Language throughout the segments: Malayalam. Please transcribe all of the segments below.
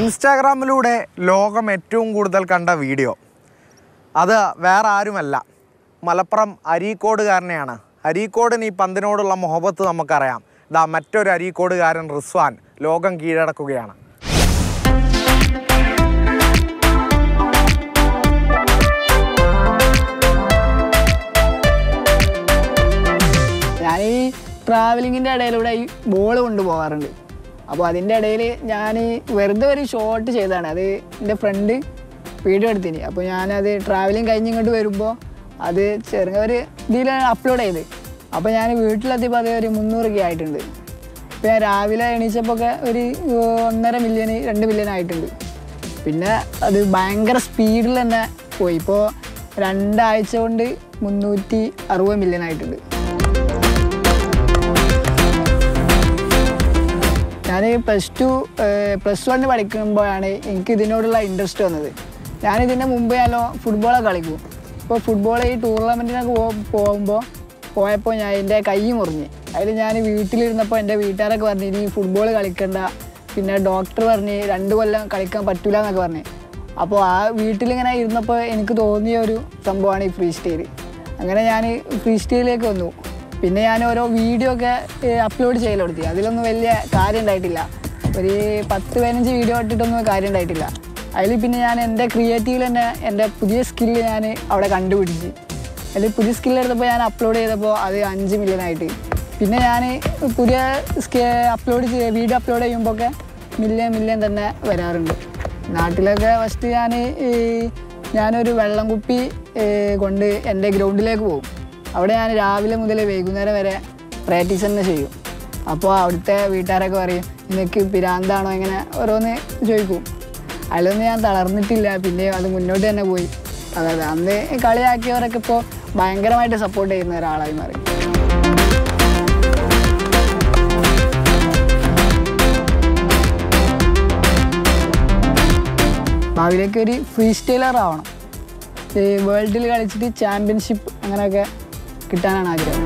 ഇൻസ്റ്റാഗ്രാമിലൂടെ ലോകം ഏറ്റവും കൂടുതൽ കണ്ട വീഡിയോ അത് വേറെ ആരുമല്ല മലപ്പുറം അരീക്കോടുകാരനെയാണ് അരീക്കോടിന് ഈ പന്തിനോടുള്ള മുഹബത്ത് നമുക്കറിയാം ഇതാ മറ്റൊരു അരീക്കോടുകാരൻ റിസ്വാൻ ലോകം കീഴടക്കുകയാണ് ഞാൻ ഈ ട്രാവലിങ്ങിൻ്റെ ഇടയിലൂടെ ഈ ബോൾ കൊണ്ടുപോകാറുണ്ട് അപ്പോൾ അതിൻ്റെ ഇടയിൽ ഞാൻ വെറുതെ ഒരു ഷോട്ട് ചെയ്തതാണ് അത് എൻ്റെ ഫ്രണ്ട് വീഡിയോ എടുത്തിന് അപ്പോൾ ഞാനത് ട്രാവലിങ് കഴിഞ്ഞ് ഇങ്ങോട്ട് വരുമ്പോൾ അത് ചെറിയ ഒരു ഇതിൽ അപ്ലോഡ് ചെയ്ത് അപ്പോൾ ഞാൻ വീട്ടിലെത്തിയപ്പോൾ അത് ഒരു മുന്നൂറൊക്കെ ആയിട്ടുണ്ട് ഇപ്പോൾ ഞാൻ രാവിലെ എണീച്ചപ്പോൾ ഒക്കെ ഒരു ഒന്നര മില്യൺ രണ്ട് മില്യൺ ആയിട്ടുണ്ട് പിന്നെ അത് ഭയങ്കര സ്പീഡിൽ തന്നെ പോയി ഇപ്പോൾ രണ്ടാഴ്ച കൊണ്ട് മുന്നൂറ്റി അറുപത് മില്യൺ ആയിട്ടുണ്ട് ഞാൻ പ്ലസ് ടു പ്ലസ് വണ്ണ് പഠിക്കുമ്പോഴാണ് എനിക്ക് ഇതിനോടുള്ള ഇൻട്രസ്റ്റ് വന്നത് ഞാൻ ഇതിൻ്റെ മുമ്പ് ഞാനോ ഫുട്ബോളൊക്കെ കളിക്കും ഇപ്പോൾ ഫുട്ബോൾ ഈ ടൂർണമെൻറ്റിനൊക്കെ പോ പോകുമ്പോൾ പോയപ്പോൾ ഞാൻ എൻ്റെ കൈ മുറിഞ്ഞ് അതിൽ ഞാൻ വീട്ടിലിരുന്നപ്പോൾ എൻ്റെ വീട്ടുകാരൊക്കെ പറഞ്ഞു ഇനി ഫുട്ബോൾ കളിക്കണ്ട പിന്നെ ഡോക്ടർ പറഞ്ഞ് രണ്ട് കൊല്ലം കളിക്കാൻ പറ്റൂല എന്നൊക്കെ പറഞ്ഞ് അപ്പോൾ ആ വീട്ടിലിങ്ങനെ ഇരുന്നപ്പോൾ എനിക്ക് തോന്നിയ ഒരു സംഭവമാണ് ഈ ഫ്രീ സ്റ്റൈൽ അങ്ങനെ ഞാൻ ഫ്രീ സ്റ്റൈലിലേക്ക് വന്നു പിന്നെ ഞാൻ ഓരോ വീഡിയോ ഒക്കെ അപ്ലോഡ് ചെയ്യൽ കൊടുത്തി അതിലൊന്നും വലിയ കാര്യം ഉണ്ടായിട്ടില്ല ഒരു പത്ത് പതിനഞ്ച് വീഡിയോ ഇട്ടിട്ടൊന്നും കാര്യം ഉണ്ടായിട്ടില്ല അതിൽ പിന്നെ ഞാൻ എൻ്റെ ക്രിയേറ്റീവിൽ തന്നെ എൻ്റെ പുതിയ സ്കില്ല് ഞാൻ അവിടെ കണ്ടുപിടിച്ച് അതിൽ പുതിയ സ്കില്ല് എടുത്തപ്പോൾ ഞാൻ അപ്ലോഡ് ചെയ്തപ്പോൾ അത് അഞ്ച് മില്യൺ ആയിട്ട് പിന്നെ ഞാൻ പുതിയ അപ്ലോഡ് ചെയ്ത് വീഡിയോ അപ്ലോഡ് ചെയ്യുമ്പോൾ ഒക്കെ മില്യൺ മില്യൺ തന്നെ വരാറുണ്ട് നാട്ടിലൊക്കെ ഫസ്റ്റ് ഞാൻ ഞാനൊരു വെള്ളം കുപ്പി ഏ, കൊണ്ട് എൻ്റെ ഗ്രൗണ്ടിലേക്ക് പോകും അവിടെ ഞാൻ രാവിലെ മുതൽ വൈകുന്നേരം വരെ പ്രാക്ടീസ് തന്നെ ചെയ്യും അപ്പോൾ അവിടുത്തെ വീട്ടുകാരൊക്കെ പറയും നിനക്ക് പിരാന്താണോ ഇങ്ങനെ ഓരോന്ന് ചോദിക്കും അതിലൊന്നും ഞാൻ തളർന്നിട്ടില്ല പിന്നെ അത് മുന്നോട്ട് തന്നെ പോയി അതായത് അന്ന് കളിയാക്കിയവരൊക്കെ ഇപ്പോൾ ഭയങ്കരമായിട്ട് സപ്പോർട്ട് ചെയ്യുന്ന ഒരാളായി മാറി ഭാവിയിലേക്ക് ഒരു ഫ്രീ സ്റ്റൈലർ ആവണം ഈ വേൾഡിൽ കളിച്ചിട്ട് ചാമ്പ്യൻഷിപ്പ് അങ്ങനെയൊക്കെ കിട്ടാനാണ് ആഗ്രഹം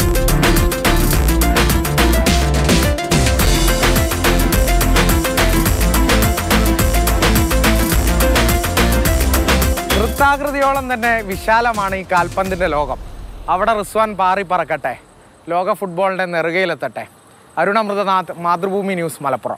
വൃത്താകൃതിയോളം തന്നെ വിശാലമാണ് ഈ കാൽപന്തിൻ്റെ ലോകം അവിടെ റിസ്വാൻ പാറി പറക്കട്ടെ ലോക ഫുട്ബോളിൻ്റെ നെറുകയിലെത്തട്ടെ അരുണമൃതനാഥ് മാതൃഭൂമി ന്യൂസ് മലപ്പുറം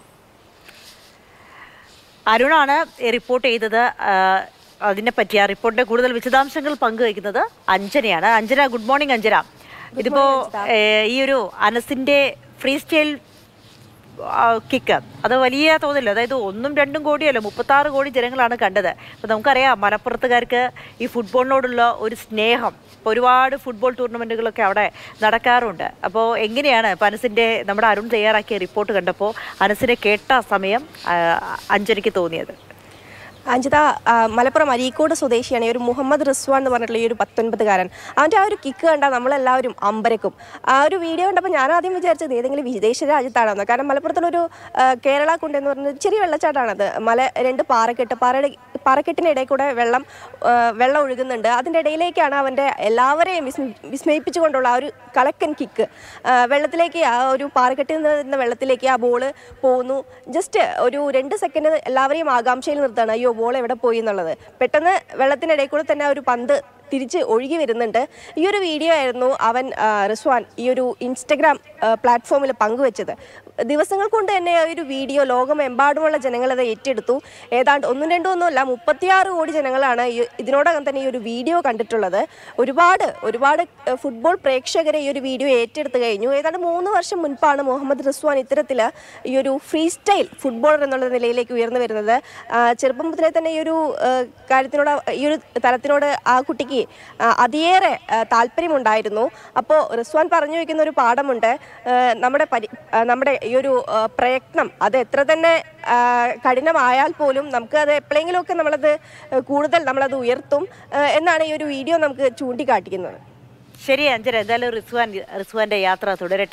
അരുണാണ് ഈ റിപ്പോർട്ട് ചെയ്തത് ആ, അതിനെ പറ്റി ആ റിപ്പോർട്ടിന്റെ കൂടുതൽ വിശദാംശങ്ങൾ പങ്കുവയ്ക്കുന്നത് അഞ്ജനയാണ് അഞ്ജന ഗുഡ് മോർണിംഗ് അഞ്ജന ഇതിപ്പോ ഏ, ഈ ഒരു അനസിന്റെ ഫ്രീ സ്റ്റൈൽ കിക്ക് അത് വലിയ തോതില്ല അതായത് ഒന്നും രണ്ടും കോടിയല്ല മുപ്പത്താറ് കോടി ജനങ്ങളാണ് കണ്ടത് അപ്പോൾ നമുക്കറിയാം മലപ്പുറത്തുകാർക്ക് ഈ ഫുട്ബോളിനോടുള്ള ഒരു സ്നേഹം ഇപ്പോൾ ഒരുപാട് ഫുട്ബോൾ ടൂർണമെൻറ്റുകളൊക്കെ അവിടെ നടക്കാറുണ്ട് അപ്പോൾ എങ്ങനെയാണ് ഇപ്പോൾ അനസിൻ്റെ നമ്മുടെ അരുൺ തയ്യാറാക്കിയ റിപ്പോർട്ട് കണ്ടപ്പോൾ അനസിനെ കേട്ട സമയം ആ, അഞ്ജനയ്ക്ക് തോന്നിയത് അഞ്ജിത ആ, മലപ്പുറം അരീക്കോട് സ്വദേശിയാണ് ഈ ഒരു മുഹമ്മദ് റിസ്വാൻ എന്ന് പറഞ്ഞിട്ടുള്ള ഈ ഒരു പത്തൊൻപതുകാരൻ അവൻ്റെ ആ ഒരു കിക്ക് കണ്ടാൽ നമ്മളെല്ലാവരും അമ്പരക്കും ആ ഒരു വീഡിയോ കണ്ടപ്പോൾ ഞാൻ ആദ്യം വിചാരിച്ചത് ഏതെങ്കിലും വിദേശ രാജ്യത്താണെന്ന് കാരണം മലപ്പുറത്തുള്ളൊരു ആ, കേരള കുണ്ട് എന്ന് പറഞ്ഞ ചെറിയ വെള്ളച്ചാട്ടമാണത് മല രണ്ട് പാറക്കെട്ട് പാറയുടെ പാറക്കെട്ടിനിടയിൽ കൂടെ വെള്ളം ആ, വെള്ളം ഒഴുകുന്നുണ്ട് അതിൻ്റെ ഇടയിലേക്കാണ് അവൻ്റെ എല്ലാവരെയും വിസ്മ വിസ്മയിപ്പിച്ചുകൊണ്ടുള്ള ആ ഒരു കളക്കൻ കിക്ക് വെള്ളത്തിലേക്ക് ആ ഒരു പാറക്കെട്ടിൽ നിന്ന് വെള്ളത്തിലേക്ക് ആ ബോള് പോകുന്നു ജസ്റ്റ് ഒരു രണ്ട് സെക്കൻഡ് എല്ലാവരെയും ആകാംക്ഷയിൽ നിർത്തുകയാണ് അയ്യോ ബോൾ എവിടെ പോയി എന്നുള്ളത് പെട്ടെന്ന് വെള്ളത്തിനിടയിൽ കൂടെ തന്നെ ആ ഒരു പന്ത് തിരിച്ച് ഒഴുകി വരുന്നുണ്ട് ഈ ഒരു വീഡിയോ ആയിരുന്നു അവൻ ആ, റിസ്വാൻ ഈ ഒരു ഇൻസ്റ്റഗ്രാം പ്ലാറ്റ്ഫോമിൽ പങ്കുവെച്ചത് ദിവസങ്ങൾ കൊണ്ട് തന്നെ ആ ഒരു വീഡിയോ ലോകമെമ്പാടുമുള്ള ജനങ്ങളത് ഏറ്റെടുത്തു ഏതാണ്ട് ഒന്നും രണ്ടും ഒന്നുമല്ല മുപ്പത്തിയാറ് കോടി ജനങ്ങളാണ് ഈ ഇതിനോടകം തന്നെ ഈ ഒരു വീഡിയോ കണ്ടിട്ടുള്ളത് ഒരുപാട് ഒരുപാട് ഏഹ്, ഫുട്ബോൾ പ്രേക്ഷകരെ ഈ ഒരു വീഡിയോ ഏറ്റെടുത്ത് കഴിഞ്ഞു ഏതാണ്ട് മൂന്ന് വർഷം മുൻപാണ് മുഹമ്മദ് റിസ്വാൻ ഇത്തരത്തിൽ ഈ ഒരു ഫ്രീ സ്റ്റൈൽ ഫുട്ബോളർ എന്നുള്ള നിലയിലേക്ക് ഉയർന്നു വരുന്നത് ആ, ചെറുപ്പം മുതലേ തന്നെ ഈ ഒരു ഏഹ്, കാര്യത്തിനോട് ഈ ഒരു തലത്തിനോട് ആ കുട്ടിക്ക് ആ, അതിയേറെ ആ, താല്പര്യമുണ്ടായിരുന്നു അപ്പോൾ റിസ്വാൻ പറഞ്ഞു വയ്ക്കുന്ന ഒരു പാഠമുണ്ട് ഏഹ്, നമ്മുടെ പരി ആ, നമ്മുടെ ഈ ഒരു ആ, പ്രയത്നം അത് എത്ര തന്നെ ആ, കഠിനമായാൽ പോലും നമുക്ക് അത് എപ്പോഴെങ്കിലുമൊക്കെ നമ്മളത് കൂടുതൽ നമ്മളത് ഉയർത്തും ആ, എന്നാണ് ഈ ഒരു വീഡിയോ നമുക്ക് ചൂണ്ടിക്കാട്ടിക്കുന്നത് ശരി അഞ്ജന എന്തായാലും റിസ്വാൻ റിസ്വാന്റെ യാത്ര തുടരട്ടെ